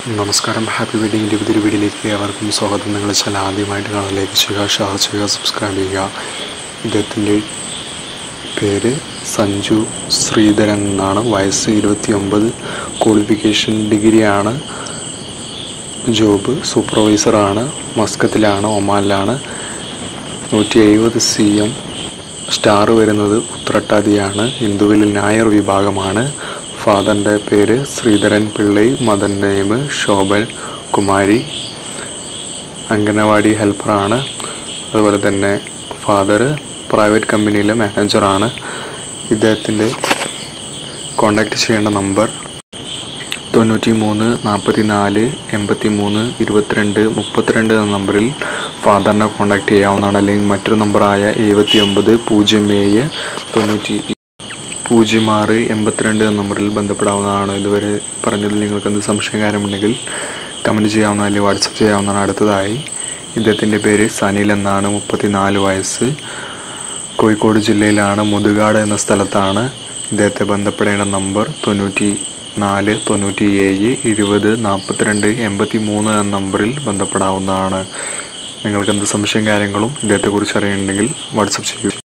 നമസ്കാരം ഹാപ്പി വെഡിങ്ങിൻ്റെ പുതിയൊരു വീഡിയോയിലേക്ക് ഏവർക്കും സ്വാഗതം നിങ്ങൾ ചാനൽ ആദ്യമായിട്ട് കാണാൻ ലൈക്ക് ചെയ്യുക ഷെയർ ചെയ്യുക സബ്സ്ക്രൈബ് ചെയ്യുക ഇദ്ദേഹത്തിൻ്റെ പേര് സഞ്ജു ശ്രീധരൻ എന്നാണ് വയസ്സ് ഇരുപത്തി ഒമ്പത് ക്വാളിഫിക്കേഷൻ ഡിഗ്രിയാണ് ജോബ് സൂപ്പർവൈസറാണ് മസ്കത്തിലാണ് ഒമാനിലാണ് നൂറ്റി എഴുപത് സി എം സ്റ്റാർ വരുന്നത് ഉത്രട്ടാതിയാണ് ഹിന്ദുവിൽ നായർ വിഭാഗമാണ് ഫാദറിൻ്റെ പേര് ശ്രീധരൻ പിള്ളൈ മദർ നെയിം ശോഭൻ കുമാരി അംഗനവാടി ഹെൽപ്പറാണ് അതുപോലെ തന്നെ ഫാദർ പ്രൈവറ്റ് കമ്പനിയിലെ മാനേജറാണ് ഇദ്ദേഹത്തിൻ്റെ കോണ്ടാക്ട് ചെയ്യേണ്ട നമ്പർ തൊണ്ണൂറ്റി മൂന്ന് നാൽപ്പത്തി നാല് എൺപത്തി മൂന്ന് ഇരുപത്തിരണ്ട് മുപ്പത്തിരണ്ട് എന്ന നമ്പറിൽ ഫാദറിനെ കോൺടാക്ട് ചെയ്യാവുന്നതാണ് അല്ലെങ്കിൽ മറ്റൊരു നമ്പറായ എഴുപത്തി ഒമ്പത് പൂജ്യം ഏഴ് തൊണ്ണൂറ്റി പൂജ്യം ആറ് എൺപത്തിരണ്ട് എന്ന നമ്പറിൽ ബന്ധപ്പെടാവുന്നതാണ് ഇതുവരെ പറഞ്ഞതിൽ നിങ്ങൾക്ക് എന്ത് സംശയകാരമുണ്ടെങ്കിൽ കമൻറ്റ് ചെയ്യാവുന്ന അല്ലെങ്കിൽ വാട്സപ്പ് ചെയ്യാവുന്നതാണ് അടുത്തതായി ഇദ്ദേഹത്തിൻ്റെ പേര് സനിൽ എന്നാണ് മുപ്പത്തിനാല് വയസ്സ് കോഴിക്കോട് ജില്ലയിലാണ് മുതുകാട് എന്ന സ്ഥലത്താണ് ഇദ്ദേഹത്തെ ബന്ധപ്പെടേണ്ട നമ്പർ തൊണ്ണൂറ്റി നാല് തൊണ്ണൂറ്റി ഏഴ് ഇരുപത് നാൽപ്പത്തിരണ്ട് എൺപത്തി മൂന്ന് എന്ന നമ്പറിൽ ബന്ധപ്പെടാവുന്നതാണ് നിങ്ങൾക്ക് എന്ത് സംശയം കാര്യങ്ങളും ഇദ്ദേഹത്തെക്കുറിച്ച് അറിയണമെങ്കിൽ വാട്സപ്പ് ചെയ്യൂ